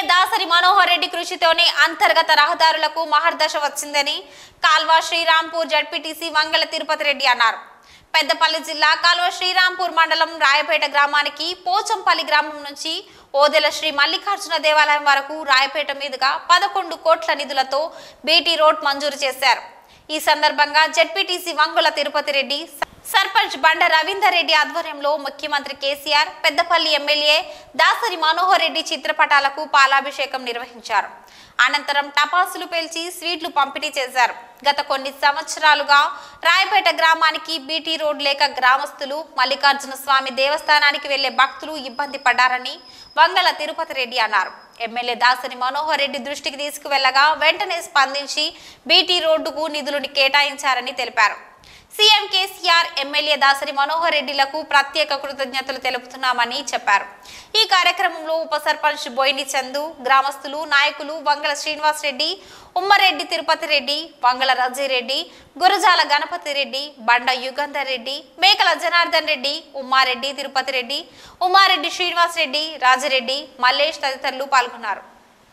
దాసరి మనోహర్ రెడ్డి కృషితోనే అంతర్గత రహదారులకు మహర్దశ వచ్చిందని కాల్వ శ్రీరాంపూర్ జడ్పీటీసీ వంగల తిరుపతి రెడ్డి అన్నారు పెద్దపల్లి జిల్లా కాల్వ శ్రీరాంపూర్ మండలం రాయపేట గ్రామానికి పోచంపల్లి గ్రామం నుంచి ఓదెల శ్రీ మల్లికార్జున దేవాలయం వరకు రాయపేట మీదుగా పదకొండు కోట్ల నిధులతో బీటీ రోడ్ మంజూరు చేశారు ఈ సందర్భంగా జడ్పీటీసీ వంగుల తిరుపతి రెడ్డి సర్పంచ్ బండ రవీందర్ రెడ్డి ఆధ్వర్యంలో ముఖ్యమంత్రి కేసీఆర్ పెద్దపల్లి ఎమ్మెల్యే దాసరి మనోహర్ రెడ్డి చిత్రపటాలకు పాలాభిషేకం నిర్వహించారు అనంతరం టపాసులు పేల్చి స్వీట్లు పంపిణీ చేశారు గత కొన్ని సంవత్సరాలుగా రాయపేట గ్రామానికి బీటీ రోడ్ లేక గ్రామస్తులు మల్లికార్జున స్వామి దేవస్థానానికి వెళ్లే భక్తులు ఇబ్బంది పడ్డారని వంగల తిరుపతి రెడ్డి అన్నారు ఎమ్మెల్యే దాసరి మనోహర్ రెడ్డి దృష్టికి తీసుకువెళ్లగా వెంటనే స్పందించి బీటీ రోడ్డుకు నిధులను కేటాయించారని తెలిపారు సీఎం కేసీఆర్ ఎమ్మెల్యే దాసరి మనోహర్ రెడ్డిలకు ప్రత్యేక కృతజ్ఞతలు తెలుపుతున్నామని చెప్పారు ఈ కార్యక్రమంలో ఉప సర్పంచ్ బోయిని చందు గ్రామస్తులు నాయకులు వంగల శ్రీనివాస్ రెడ్డి ఉమ్మరెడ్డి తిరుపతి రెడ్డి వంగల రజీరెడ్డి గురజాల గణపతి రెడ్డి బండ యుగంధర్ రెడ్డి మేకల జనార్దన్ రెడ్డి ఉమ్మారెడ్డి తిరుపతి రెడ్డి ఉమ్మారెడ్డి శ్రీనివాస్ రెడ్డి రాజిరెడ్డి మల్లేష్ తదితరులు పాల్గొన్నారు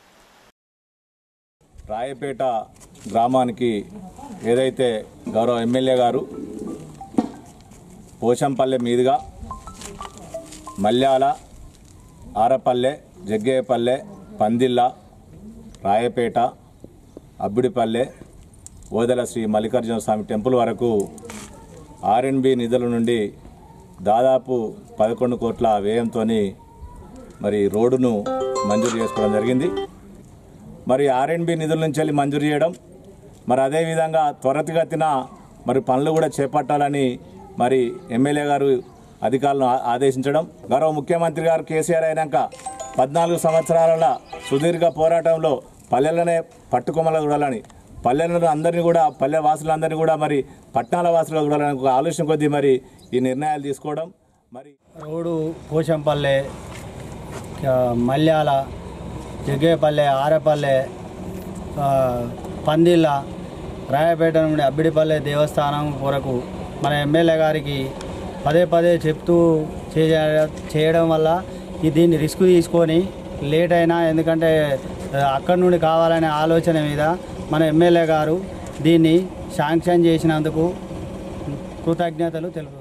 రాయపేట గ్రామానికి ఏదైతే గౌరవ ఎమ్మెల్యే గారు పోచంపల్లె మీదుగా మల్యాల ఆరపల్లె జగ్గేపల్లె పందిళ్ళ రాయపేట అబ్బిడిపల్లె ఓదెల శ్రీ మల్లికార్జున స్వామి టెంపుల్ వరకు ఆర్ఎన్బి నిధుల నుండి దాదాపు పదకొండు కోట్ల వ్యయంతో మరి రోడ్డును మంజూరు చేసుకోవడం జరిగింది మరి ఆర్ఎన్బి నిధుల నుంచి వెళ్ళి మంజూరు చేయడం మరి అదేవిధంగా త్వరితగతిన మరి పనులు కూడా చేపట్టాలని మరి ఎమ్మెల్యే గారు అధికారులను ఆ- ఆదేశించడం గౌరవ ముఖ్యమంత్రి గారు కేసీఆర్ అయినాక పద్నాలుగు సంవత్సరాల సుదీర్ఘ పోరాటంలో పల్లెలనే పట్టుకొమ్మలు చూడాలని పల్లెలను అందరినీ కూడా పల్లె వాసులందరినీ కూడా మరి పట్టణాల వాసులు చూడాలని ఒక ఆలోచన కొద్దీ మరి ఈ నిర్ణయాలు తీసుకోవడం మరి రోడ్డు పోచంపల్లె ఆ, మల్యాల జగ్గేపల్లె ఆరేపల్లె ఆ, పందిళ్ళ రాయపేట నుండి అబ్బిడిపల్లె దేవస్థానం కొరకు మన ఎమ్మెల్యే గారికి పదే పదే చెప్తూ చేయ- చేయడం వల్ల ఈ దీన్ని రిస్క్ తీసుకొని లేట్ అయినా ఎందుకంటే ఆ, అక్కడి నుండి కావాలనే ఆలోచన మీద మన ఎమ్మెల్యే గారు దీన్ని శాంక్షన్ చేసినందుకు కృతజ్ఞతలు తెలుపు